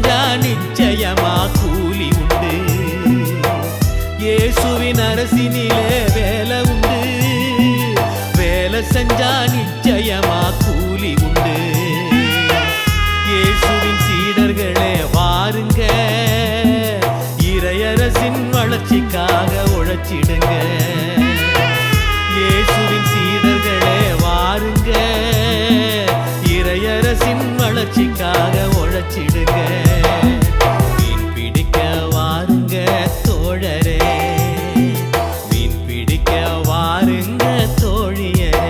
செஞ்சா நிச்சயமா கூலி உண்டு இயேசுவின் அரசினிலே வேலை உண்டு வேலை செஞ்சா நிச்சயமா கூலி உண்டு இயேசுவின் சீடர்களே வாருங்க இறையரசின் வளர்ச்சிக்காக உழைச்சிடுங்க இயேசுவின் சீடர்களே வாருங்க இறையரசின் வளர்ச்சிக்காக உழைச்சிடுங்க மீன் பிடிக்க வாருங்க தோழரே மீன் பிடிக்க வாருங்க தோழியரே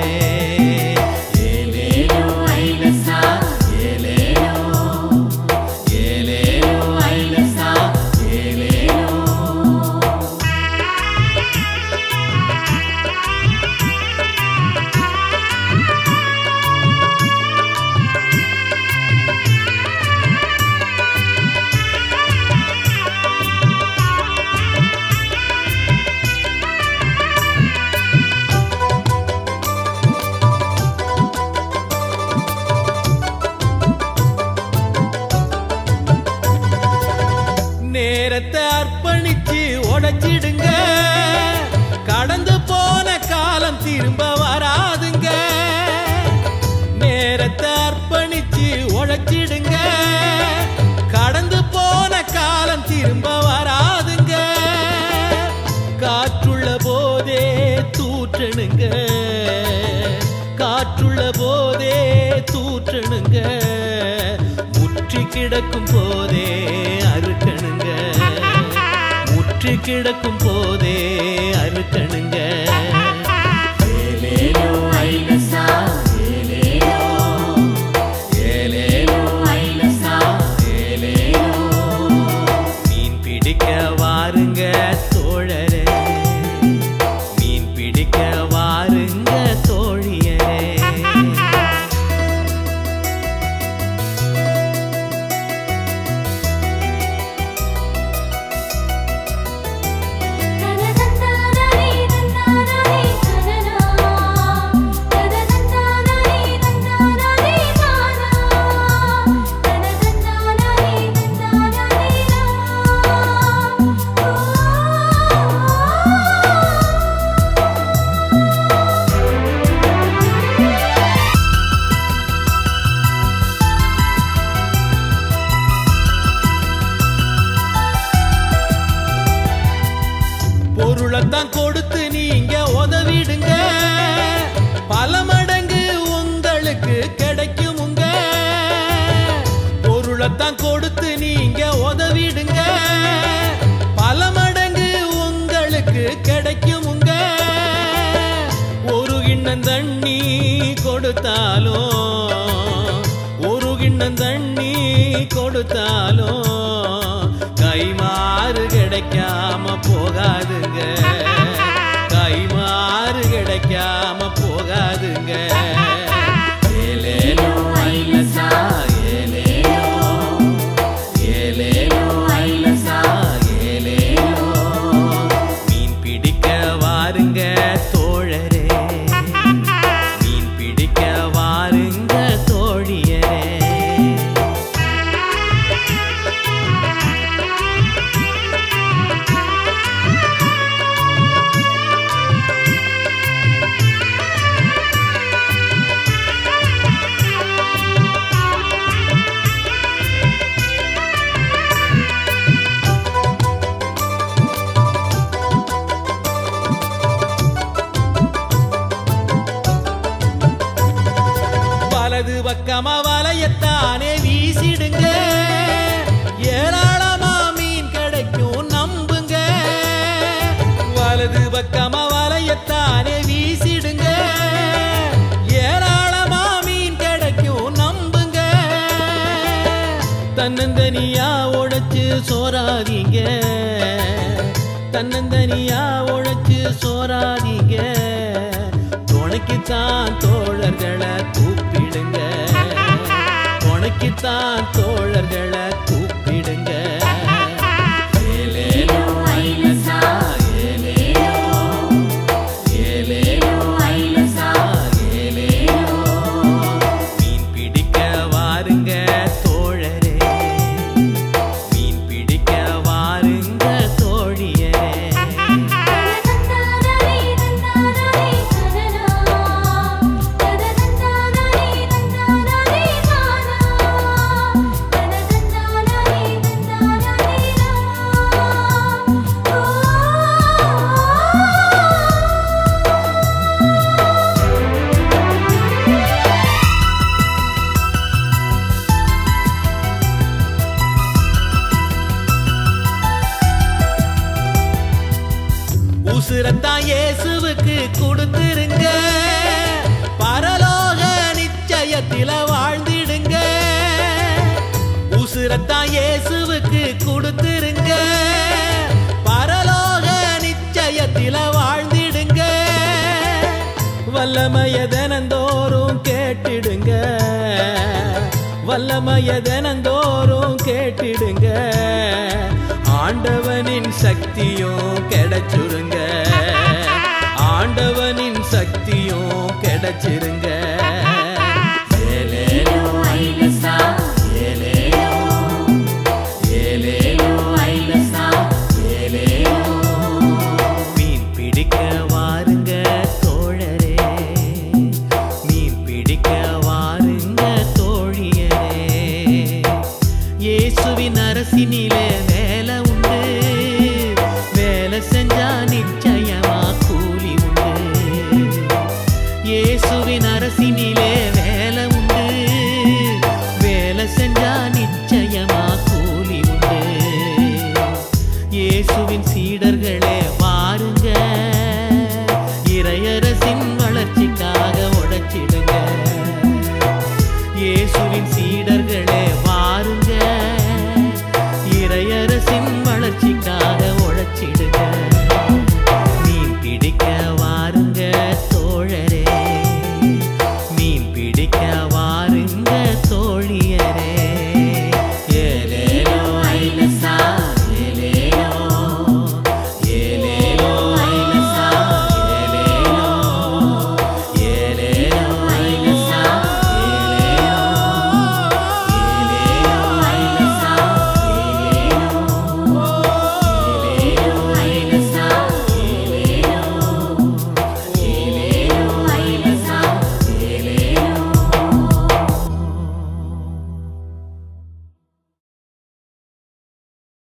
ஏலேலோ ஐலசா ஏலேலோ ஏலேலோ ஐலசா ஏலேலோ நேரத்தை அர்ப்பணிச்சு உடைச்சிடுங்க கடந்து போன காலம் திரும்ப வராதுங்க நேரத்தை அர்ப்பணிச்சு உழைச்சிடுங்க கடந்து போன காலம் திரும்ப வராதுங்க காற்றுள்ள போதே தூற்றணுங்க காற்றுள்ள போதே தூற்றணுங்க முற்றி கிடக்கும் போதே அறுக்கணுங்க முற்றி கிடக்கும் போதே அறுக்கணுங்க ஏலேலோ ஐலசா ஏலேலோ ஏலேலோ ஐலசா ஏலேலோ மீன் பிடிக்க வாருங்க தோழரே மீன் பிடிக்க வாருங்க தோழியரே தனதந்தானே தந்தானே தனனா தனதந்தானே தந்தானே தானா தனதந்தானே தந்தானே பொருளைத்தான் கொடுத்து நீங்க உதவிடுங்க பல மடங்கு உங்களுக்கு கிடைக்குமுங்க பொருளைத்தான் கொடுத்து நீங்க உதவிடுங்க பல மடங்கு உங்களுக்கு கிடைக்குமுங்க ஒரு கிண்ணம் தண்ணி கொடுத்தாலும் ஒரு கிண்ணம் தண்ணி கொடுத்தாலும் கைமாறு கிடைக்காம போகாதுங்க கைமாறு கிடைக்காம போகாதுங்க ஏலேலோ ஐலசா ஏலேலோ ஏலேலோ ஐலசா ஏலேலோ மீன் பிடிக்க வாருங்க தோழரே மீன் பிடிக்க வாருங்க தோழியரே வலது பக்கமா வலையத்தானே வீசிடுங்க ஏராளமா மீன் கிடைக்கும் நம்புங்க வலது பக்கமா வலையத்தானே வீசிடுங்க ஏராளமா மீன் கிடைக்கும் நம்புங்க தன்னந்தனியா உழைச்சு சோறாதீங்க தன்னந்தனியா உழைச்சு சோறாதீங்க துணைக்குத்தான் தோழர்களை கூப்பிடுங்க துணைக்குத்தான் தோழர்களை கூப்பிடுங்க ஏலேலோ ஐலசா ஏலேலோ ஏலேலோ ஐலசா ஏலேலோ மீன் பிடிக்க வாருங்க தோழரே உசுரத்தான் இயேசுவுக்கு கொடுத்துருங்க பரலோக நிச்சயத்தில வாழ்ந்திடுங்க உசுரத்தான் இயேசுவுக்கு கொடுத்துருங்க பரலோக நிச்சயத்தில வாழ்ந்திடுங்க வல்லமைய தினந்தோறும் கேட்டிடுங்க வல்லமைய தினந்தோறும் கேட்டிடுங்க ஆண்டவனின் சக்தியும் கிடைச்சிருங்க ஆண்டவனின் சக்தியும் கிடைச்சிருங்க ஏலேலோ ஐலசா ஏலேலோ ஏலேலோ ஐலசா ஏலேலோ மீன் பிடிக்க வாருங்க தோழரே மீன் பிடிக்க வாருங்க தோழியரே இயேசுவின் அரசினிலே வேலை உண்டு வேலை செஞ்சா நிச்சயமா கூலி உண்டு இயேசுவின் அரசினிலே வேலை உண்டு வேலை செஞ்சா நிச்சயமா கூலி உண்டு இயேசுவின் சீட